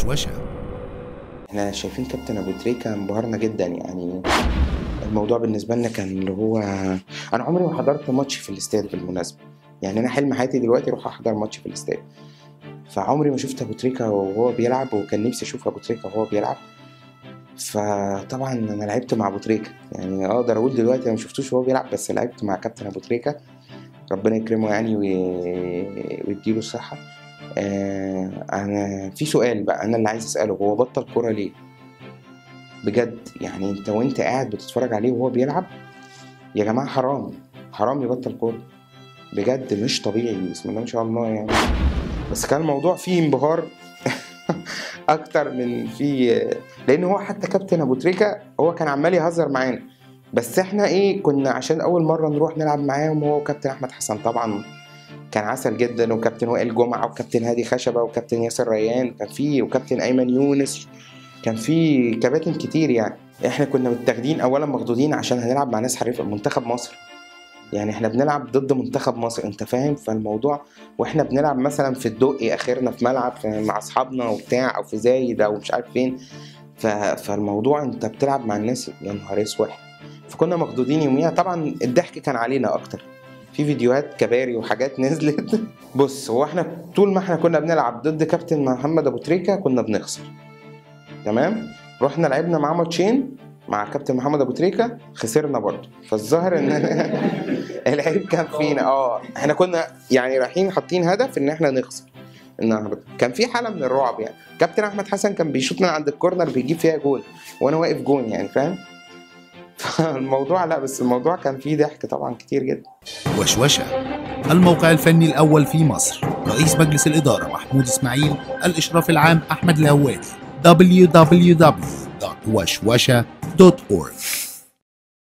وشوشة احنا شايفين كابتن ابو تريكه انبهرنا جدا يعني الموضوع بالنسبه لنا كان اللي هو انا عمري ما حضرت ماتش في الاستاد بالمناسبه يعني انا حلم حياتي دلوقتي اروح احضر ماتش في الاستاد فعمري ما شفت ابو تريكه وهو بيلعب وكان نفسي اشوف ابو تريكه وهو بيلعب فطبعا انا لعبت مع ابو تريكه يعني اقدر اقول دلوقتي انا ما شفتوش وهو بيلعب بس لعبت مع كابتن ابو تريكه ربنا يكرمه يعني وي- ويديله الصحه آه انا في سؤال بقى انا اللي عايز اساله هو بطل كوره ليه بجد يعني انت وانت قاعد بتتفرج عليه وهو بيلعب يا جماعه حرام حرام يبطل كوره بجد مش طبيعي بسم الله ما شاء الله يعني بس كان الموضوع فيه انبهار اكتر من فيه لان هو حتى كابتن ابو تريكه هو كان عمال يهزر معانا بس احنا ايه كنا عشان اول مره نروح نلعب معاهم هو وكابتن احمد حسن طبعا كان عسل جدا وكابتن وائل جمعه وكابتن هادي خشبه وكابتن ياسر ريان كان في وكابتن ايمن يونس كان في كباتن كتير يعني احنا كنا متاخدين اولا مخضوضين عشان هنلعب مع ناس حريفه منتخب مصر يعني احنا بنلعب ضد منتخب مصر انت فاهم فالموضوع واحنا بنلعب مثلا في الدقي اخرنا في ملعب في- مع اصحابنا وبتاع او في زايد او مش عارف فين ف... فالموضوع انت بتلعب مع الناس يا نهار اسود فكنا مخضوضين يوميها طبعا الضحك كان علينا اكتر في فيديوهات كباري وحاجات نزلت بص هو احنا طول ما احنا كنا بنلعب ضد كابتن محمد ابو تريكه كنا بنخسر تمام رحنا لعبنا معاه ماتشين مع كابتن محمد ابو تريكه خسرنا برضه فالظاهر ان العيب كان فينا اه احنا كنا يعني رايحين حاطين هدف ان احنا نخسر النهارده كان في حاله من الرعب يعني كابتن احمد حسن كان بيشوط من عند الكورنر بيجيب فيها جول وانا واقف جون يعني فاهم فالموضوع لا بس الموضوع كان فيه ضحك طبعا كتير جدا وشوشة الموقع الفني الأول في مصر رئيس مجلس الإدارة محمود إسماعيل الإشراف العام أحمد الهوادي www.وشوشة.org